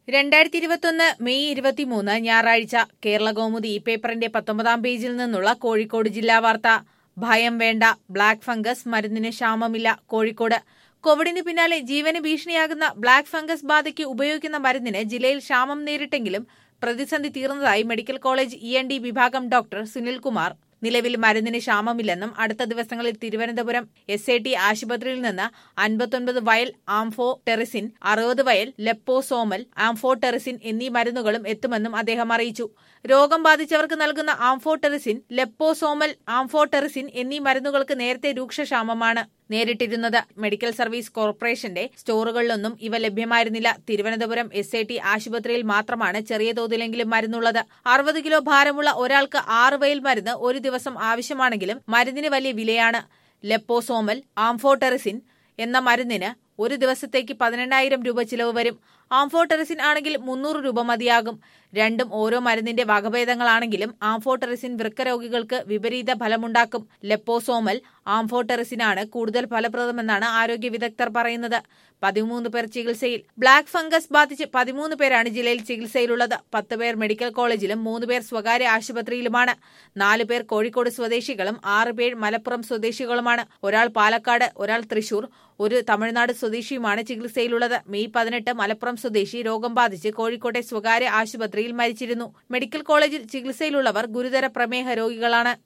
രണ്ടായിരത്തി ഇരുപത്തൊന്ന് മെയ് ഇരുപത്തിമൂന്ന് ഞായറാഴ്ച കേരള കൗമുദി ഈ പേപ്പറിന്റെ പത്തൊമ്പതാം പേജിൽ നിന്നുള്ള കോഴിക്കോട് ജില്ലാ വാർത്ത ഭയം വേണ്ട ബ്ലാക്ക് ഫംഗസ് മരുന്നിന് ക്ഷാമമില്ല കോഴിക്കോട് കോവിഡിന് പിന്നാലെ ജീവന് ഭീഷണിയാകുന്ന ബ്ലാക്ക് ഫംഗസ് ബാധയ്ക്ക് ഉപയോഗിക്കുന്ന മരുന്നിന് ജില്ലയിൽ ക്ഷാമം നേരിട്ടെങ്കിലും പ്രതിസന്ധി തീർന്നതായി medical college E N T വിഭാഗം ഡോക്ടർ സുനിൽകുമാർ നിലവിൽ മരുന്നിന് ക്ഷാമമില്ലെന്നും അടുത്ത ദിവസങ്ങളിൽ തിരുവനന്തപുരം എസ് എ ടി ആശുപത്രിയിൽ നിന്ന് അൻപത്തൊൻപത് വയൽ ആംഫോ ടെറിസിൻ അറുപത് വയൽ ലെപ്പോസോമൽ ആംഫോ ടെറിസിൻ എന്നീ മരുന്നുകളും എത്തുമെന്നും അദ്ദേഹം അറിയിച്ചു രോഗം ബാധിച്ചവർക്ക് നൽകുന്ന ആംഫോ ടെറിസിൻ ലെപ്പോസോമൽ ആംഫോ ടെറിസിൻ എന്നീ മരുന്നുകൾക്ക് നേരത്തെ രൂക്ഷക്ഷാമമാണ് നേരിട്ടിരുന്നത് മെഡിക്കൽ സർവീസ് കോർപ്പറേഷന്റെ സ്റ്റോറുകളിലൊന്നും ഇവ ലഭ്യമായിരുന്നില്ല തിരുവനന്തപുരം എസ് ഐ ടി ആശുപത്രിയിൽ മാത്രമാണ് ചെറിയ തോതിലെങ്കിലും മരുന്നുള്ളത് അറുപത് കിലോ ഭാരമുള്ള ഒരാൾക്ക് ആറ് വയൽ മരുന്ന് ഒരു ദിവസം ആവശ്യമാണെങ്കിലും മരുന്നിന് വലിയ വിലയാണ് ലെപ്പോസോമൽ ആംഫോടെറിസിൻ എന്ന മരുന്നിന് ഒരു ദിവസത്തേക്ക് പതിനെണ്ണായിരം രൂപ ചിലവ് വരും ആംഫോടെറിസിൻ ആണെങ്കിൽ മുന്നൂറ് രൂപ മതിയാകും രണ്ടും ഓരോ മരുന്നിന്റെ വകഭേദങ്ങളാണെങ്കിലും ആംഫോടെറിസിൻ വൃക്കരോഗികൾക്ക് വിപരീത ഫലമുണ്ടാക്കും ലെപ്പോസോമൽ ആംഫോടെറിസിനാണ് കൂടുതൽ ഫലപ്രദമെന്നാണ് ആരോഗ്യ വിദഗ്ധർ പറയുന്നത് പതിമൂന്ന് പേർ ചികിത്സയിൽ ബ്ലാക്ക് ഫംഗസ് ബാധിച്ച് പതിമൂന്ന് പേരാണ് ജില്ലയിൽ ചികിത്സയിലുള്ളത് പത്ത് പേർ മെഡിക്കൽ കോളേജിലും മൂന്ന് പേർ സ്വകാര്യ ആശുപത്രിയിലുമാണ് നാല് പേർ കോഴിക്കോട് സ്വദേശികളും ആറ് പേർ മലപ്പുറം സ്വദേശികളുമാണ് ഒരാൾ പാലക്കാട് ഒരാൾ തൃശൂർ ഒരു തമിഴ്നാട് സ്വദേശിയുമാണ് ചികിത്സയിലുള്ളത് മെയ് പതിനെട്ട് മലപ്പുറം സ്വദേശി രോഗം ബാധിച്ച് കോഴിക്കോട്ടെ സ്വകാര്യ ആശുപത്രിയിൽ മരിച്ചിരുന്നു മെഡിക്കൽ കോളേജിൽ ചികിത്സയിലുള്ളവർ ഗുരുതര പ്രമേഹ രോഗികളാണ്